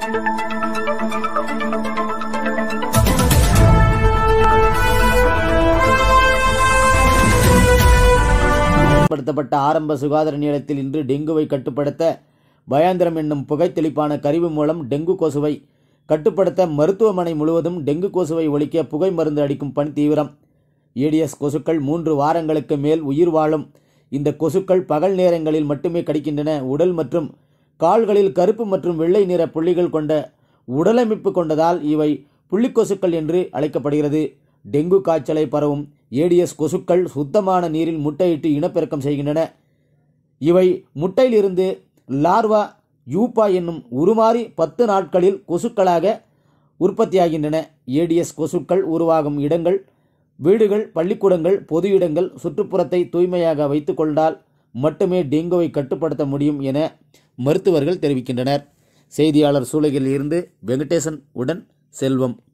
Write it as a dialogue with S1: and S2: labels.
S1: படுத்தப்பட்ட ஆரம்ப சுகாதார நிலையத்தில் இன்று டெங்குவை கட்டுப்படுத்த பயாந்திரம் என்னும் புகைத்தெளிப்பான கருவி மூலம் டெங்கு கொசுவை கட்டுப்படுத்த மருத்துவமனை முழுவதும் டெங்கு கொசுவை ஒழிக்க புகை மருந்து அடிக்கும் பணி தீவிரம் ஏடிஎஸ் கொசுக்கள் மூன்று வாரங்களுக்கு மேல் உயிர் வாழும் இந்த கொசுக்கள் பகல் நேரங்களில் மட்டுமே கடிக்கின்றன உடல் மற்றும் கால்களில் கருப்பு மற்றும் வெள்ளை நிற புள்ளிகள் கொண்ட உடலமைப்பு கொண்டதால் இவை புள்ளிக்கொசுக்கள் என்று அழைக்கப்படுகிறது டெங்கு காய்ச்சலை பரவும் ஏடிஎஸ் கொசுக்கள் சுத்தமான நீரில் முட்டையிட்டு இனப்பெருக்கம் செய்கின்றன இவை முட்டையிலிருந்து லார்வா யூப்பா என்னும் உருமாறி பத்து நாட்களில் கொசுக்களாக உற்பத்தியாகின்றன ஏடிஎஸ் கொசுக்கள் உருவாகும் இடங்கள் வீடுகள் பள்ளிக்கூடங்கள் பொது இடங்கள் சுற்றுப்புறத்தை தூய்மையாக வைத்துக் கொண்டால் மட்டுமே டெங்குவை கட்டுப்படுத்த முடியும் என மருத்துவர்கள் தெரிவிக்கின்றனர் செய்தியாளர் சூளகிரில் இருந்து வெங்கடேசன் உடன் செல்வம்